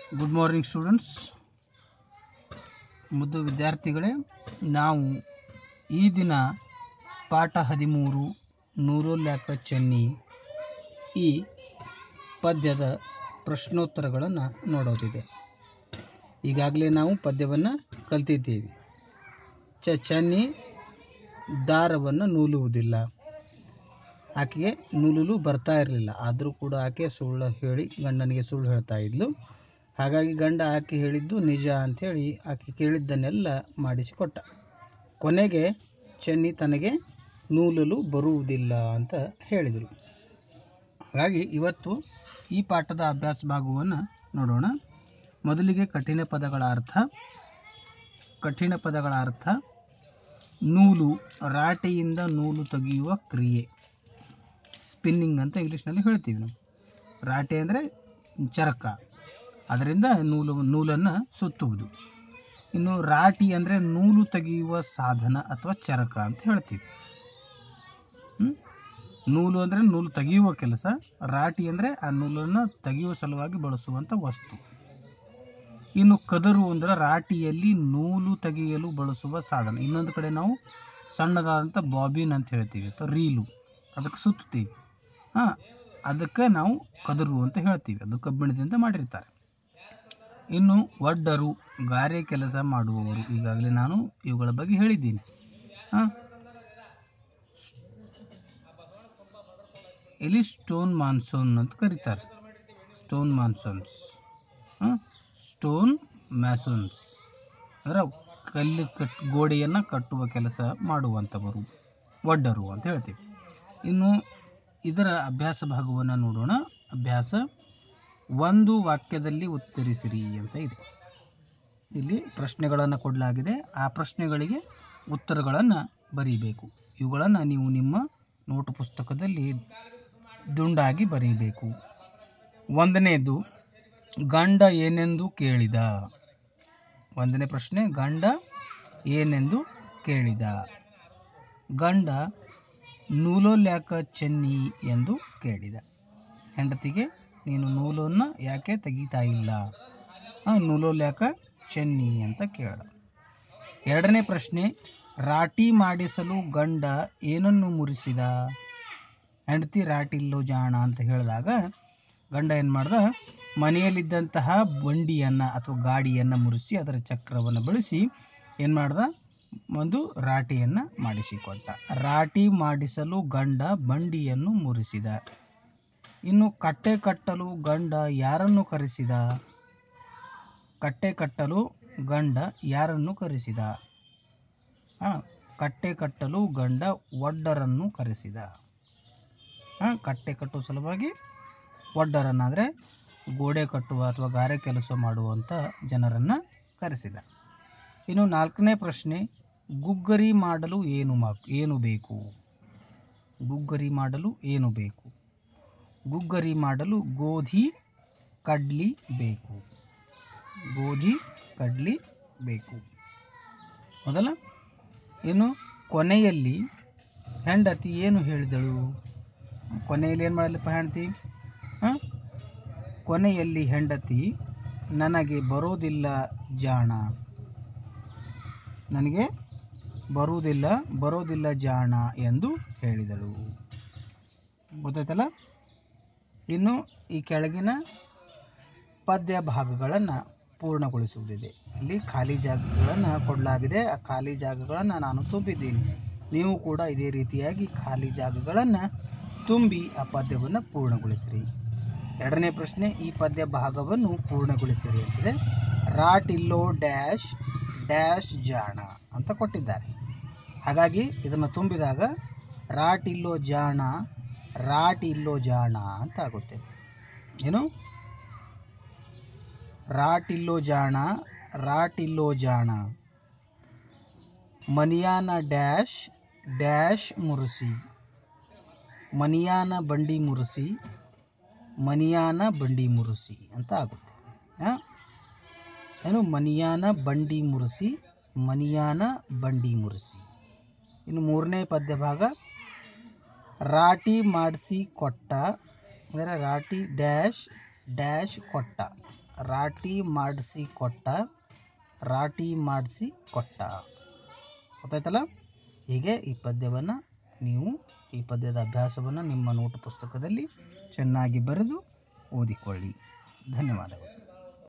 Good morning students ಮುದ್ದು ವಿದ್ಯಾರ್ಥಿಗಳೇ ನಾವು ಈ ದಿನ ಪಾಠ ಹದಿಮೂರು ನೂರೊಲ್ಯಾಕ ಚೆನ್ನಿ ಈ ಪದ್ಯದ ಪ್ರಶ್ನೋತ್ತರಗಳನ್ನು ನೋಡೋದಿದೆ ಈಗಾಗಲೇ ನಾವು ಪದ್ಯವನ್ನು ಕಲ್ತಿದ್ದೀವಿ ಚ ಚೆನ್ನಿ ದಾರವನ್ನು ನೂಲುವುದಿಲ್ಲ ಆಕೆಗೆ ನೂಲಲು ಬರ್ತಾ ಇರಲಿಲ್ಲ ಆದರೂ ಕೂಡ ಆಕೆ ಸುಳ್ಳು ಹೇಳಿ ಗಂಡನಿಗೆ ಸುಳ್ಳು ಹೇಳ್ತಾ ಇದ್ಲು ಹಾಗಾಗಿ ಗಂಡ ಆಕೆ ಹೇಳಿದ್ದು ನಿಜ ಅಂಥೇಳಿ ಆಕೆ ಕೇಳಿದ್ದನ್ನೆಲ್ಲ ಮಾಡಿಸಿಕೊಟ್ಟ ಕೊನೆಗೆ ಚೆನ್ನಿ ತನಗೆ ನೂಲಲು ಬರುವುದಿಲ್ಲ ಅಂತ ಹೇಳಿದರು ಹಾಗಾಗಿ ಇವತ್ತು ಈ ಪಾಠದ ಅಭ್ಯಾಸ ಭಾಗವನ್ನು ನೋಡೋಣ ಮೊದಲಿಗೆ ಕಠಿಣ ಪದಗಳ ಅರ್ಥ ಕಠಿಣ ಪದಗಳ ಅರ್ಥ ನೂಲು ರಾಟೆಯಿಂದ ನೂಲು ತೆಗೆಯುವ ಕ್ರಿಯೆ ಸ್ಪಿನ್ನಿಂಗ್ ಅಂತ ಇಂಗ್ಲೀಷ್ನಲ್ಲಿ ಹೇಳ್ತೀವಿ ನಾವು ರಾಟೆ ಅಂದರೆ ಚರಕ ಅದರಿಂದ ನೂಲು ನೂಲನ್ನು ಸುತ್ತುವುದು ಇನ್ನು ರಾಟಿ ಅಂದರೆ ನೂಲು ತೆಗೆಯುವ ಸಾಧನ ಅಥವಾ ಚರಕ ಅಂತ ಹೇಳ್ತೀವಿ ಹ್ಮ್? ನೂಲು ಅಂದರೆ ನೂಲು ತೆಗೆಯುವ ಕೆಲಸ ರಾಟಿ ಅಂದರೆ ಆ ನೂಲನ್ನು ತೆಗೆಯುವ ಸಲುವಾಗಿ ಬಳಸುವಂಥ ವಸ್ತು ಇನ್ನು ಕದರು ಅಂದರೆ ರಾಟಿಯಲ್ಲಿ ನೂಲು ತೆಗೆಯಲು ಬಳಸುವ ಸಾಧನ ಇನ್ನೊಂದು ಕಡೆ ನಾವು ಸಣ್ಣದಾದಂಥ ಬಾಬಿನ್ ಅಂತ ಹೇಳ್ತೀವಿ ಅಥವಾ ರೀಲು ಅದಕ್ಕೆ ಸುತ್ತೀವಿ ಹಾಂ ಅದಕ್ಕೆ ನಾವು ಕದರು ಅಂತ ಹೇಳ್ತೀವಿ ಅದು ಕಬ್ಬಿಣದಿಂದ ಮಾಡಿರ್ತಾರೆ ಇನ್ನು ಒಡ್ಡರು ಗಾರೆ ಕೆಲಸ ಮಾಡುವವರು ಈಗಾಗಲೇ ನಾನು ಇವುಗಳ ಬಗ್ಗೆ ಹೇಳಿದ್ದೀನಿ ಹಾಂ ಇಲ್ಲಿ ಸ್ಟೋನ್ ಮಾನ್ಸೂನ್ ಅಂತ ಕರೀತಾರೆ ಸ್ಟೋನ್ ಮಾನ್ಸೂನ್ಸ್ ಹಾಂ ಸ್ಟೋನ್ ಮ್ಯಾಸೂನ್ಸ್ ಅಂದರೆ ಕಲ್ಲು ಕಟ್ ಗೋಡೆಯನ್ನು ಕಟ್ಟುವ ಕೆಲಸ ಮಾಡುವಂಥವರು ಒಡ್ಡರು ಅಂತ ಹೇಳ್ತೀವಿ ಇನ್ನು ಇದರ ಅಭ್ಯಾಸ ಭಾಗವನ್ನು ನೋಡೋಣ ಅಭ್ಯಾಸ ಒಂದು ವಾಕ್ಯದಲ್ಲಿ ಉತ್ತರಿಸಿರಿ ಅಂತ ಇದೆ ಇಲ್ಲಿ ಪ್ರಶ್ನೆಗಳನ್ನು ಕೊಡಲಾಗಿದೆ ಆ ಪ್ರಶ್ನೆಗಳಿಗೆ ಉತ್ತರಗಳನ್ನು ಬರೀಬೇಕು ಇವುಗಳನ್ನು ನೀವು ನಿಮ್ಮ ನೋಟು ಪುಸ್ತಕದಲ್ಲಿ ದುಂಡಾಗಿ ಬರೀಬೇಕು ಒಂದನೇದು ಗಂಡ ಏನೆಂದು ಕೇಳಿದ ಒಂದನೇ ಪ್ರಶ್ನೆ ಗಂಡ ಏನೆಂದು ಕೇಳಿದ ಗಂಡ ನೂಲೋಲ್ಯಾಕ ಚೆನ್ನಿ ಎಂದು ಕೇಳಿದ ಹೆಂಡತಿಗೆ ನೀನು ನೂಲನ್ನು ಯಾಕೆ ತೆಗಿತಾ ಇಲ್ಲ ಆ, ನೂಲೋಲ್ಯಾಕ ಚೆನ್ನಿ ಅಂತ ಕೇಳ್ದ ಎರಡನೇ ಪ್ರಶ್ನೆ ರಾಟಿ ಮಾಡಿಸಲು ಗಂಡ ಏನನ್ನು ಮುರಿಸಿದ ಹೆಂಡತಿ ರಾಟಿಲ್ಲೋ ಜಾಣ ಅಂತ ಹೇಳಿದಾಗ ಗಂಡ ಏನು ಮಾಡ್ದ ಮನೆಯಲ್ಲಿದ್ದಂತಹ ಬಂಡಿಯನ್ನು ಅಥವಾ ಗಾಡಿಯನ್ನು ಮುರಿಸಿ ಅದರ ಚಕ್ರವನ್ನು ಬಳಸಿ ಏನು ಮಾಡ್ದ ಒಂದು ರಾಟಿಯನ್ನು ಮಾಡಿಸಿಕೊಟ್ಟ ರಾಟಿ ಮಾಡಿಸಲು ಗಂಡ ಬಂಡಿಯನ್ನು ಮುರಿಸಿದ ಇನ್ನು ಕಟ್ಟೆ ಕಟ್ಟಲು ಗಂಡ ಯಾರನ್ನು ಕರೆಸಿದ ಕಟ್ಟೆ ಕಟ್ಟಲು ಗಂಡ ಯಾರನ್ನು ಕರೆಸಿದ ಆ, ಕಟ್ಟೆ ಕಟ್ಟಲು ಗಂಡ ಒಡ್ಡರನ್ನು ಕರೆಸಿದ ಆ, ಕಟ್ಟೆ ಕಟ್ಟುವ ಸಲುವಾಗಿ ಒಡ್ಡರನ್ನು ಅಂದರೆ ಗೋಡೆ ಕಟ್ಟುವ ಅಥವಾ ಗಾರೆ ಕೆಲಸ ಮಾಡುವಂಥ ಜನರನ್ನು ಕರೆಸಿದ ಇನ್ನು ನಾಲ್ಕನೇ ಪ್ರಶ್ನೆ ಗುಗ್ಗರಿ ಮಾಡಲು ಏನು ಮಾ ಏನು ಬೇಕು ಗುಗ್ಗರಿ ಮಾಡಲು ಏನು ಬೇಕು ಗುಗ್ಗರಿ ಮಾಡಲು ಗೋಧಿ ಕಡ್ಲಿ ಬೇಕು ಗೋಧಿ ಕಡ್ಲಿ ಬೇಕು ಮೊದಲ ಇನ್ನು ಕೊನೆಯಲ್ಲಿ ಹೆಂಡತಿ ಏನು ಹೇಳಿದಳು ಕೊನೆಯಲ್ಲಿ ಏನು ಮಾಡಲಪ್ಪ ಹೆಂಡತಿ ಹಾಂ ಕೊನೆಯಲ್ಲಿ ಹೆಂಡತಿ ನನಗೆ ಬರೋದಿಲ್ಲ ಜಾಣ ನನಗೆ ಬರುವುದಿಲ್ಲ ಬರೋದಿಲ್ಲ ಜಾಣ ಎಂದು ಹೇಳಿದಳು ಗೊತ್ತಾಯ್ತಲ್ಲ ಇನ್ನು ಈ ಕೆಳಗಿನ ಪದ್ಯ ಭಾಗಗಳನ್ನು ಪೂರ್ಣಗೊಳಿಸುವುದಿದೆ ಇಲ್ಲಿ ಖಾಲಿ ಜಾಗಗಳನ್ನು ಕೊಡಲಾಗಿದೆ ಆ ಖಾಲಿ ಜಾಗಗಳನ್ನು ನಾನು ತುಂಬಿದ್ದೀನಿ ನೀವು ಕೂಡ ಇದೇ ರೀತಿಯಾಗಿ ಖಾಲಿ ಜಾಗಗಳನ್ನು ತುಂಬಿ ಆ ಪದ್ಯವನ್ನು ಪೂರ್ಣಗೊಳಿಸಿರಿ ಎರಡನೇ ಪ್ರಶ್ನೆ ಈ ಪದ್ಯ ಭಾಗವನ್ನು ಪೂರ್ಣಗೊಳಿಸಿರಿ ಅಂತಿದೆ ರಾಟಿಲ್ಲೋ ಡ್ಯಾಶ್ ಡ್ಯಾಶ್ ಜಾಣ ಅಂತ ಕೊಟ್ಟಿದ್ದಾರೆ ಹಾಗಾಗಿ ಇದನ್ನು ತುಂಬಿದಾಗ ರಾಟಿಲ್ಲೋ ಜಾಣ ರಾಟಿಲ್ಲೋ ಜಾಣ ಅಂತ ಆಗುತ್ತೆ ಏನು ರಾಟಿಲ್ಲೋ ಜಾಣ ರಾಟಿಲ್ಲೋ ಜಾಣ ಮನಿಯಾನ ಡ್ಯಾಶ್ ಡ್ಯಾಶ್ ಮುರುಸಿ ಮನಿಯಾನ ಬಂಡಿ ಮುರುಸಿ ಮನಿಯಾನ ಬಂಡಿ ಮುರುಸಿ ಅಂತ ಆಗುತ್ತೆ ಆ? ಏನು ಮನಿಯಾನ ಬಂಡಿ ಮುರುಸಿ ಮನಿಯಾನ ಬಂಡಿ ಮುರುಸಿ ಇನ್ನು ಮೂರನೇ ಪದ್ಯ ಭಾಗ ರಾಟಿ ಮಾಡಿಸಿ ಕೊಟ್ಟ ಅಂದರೆ ರಾಟಿ ಡ್ಯಾಶ್ ಡ್ಯಾಶ್ ಕೊಟ್ಟ ರಾಟಿ ಮಾಡಿಸಿ ಕೊಟ್ಟ ರಾಟಿ ಮಾಡಿಸಿ ಕೊಟ್ಟ ಗೊತ್ತಾಯ್ತಲ್ಲ ಹೀಗೆ ಈ ಪದ್ಯವನ್ನು ನೀವು ಈ ಪದ್ಯದ ಅಭ್ಯಾಸವನ್ನು ನಿಮ್ಮ ನೋಟು ಪುಸ್ತಕದಲ್ಲಿ ಚೆನ್ನಾಗಿ ಬರೆದು ಓದಿಕೊಳ್ಳಿ ಧನ್ಯವಾದಗಳು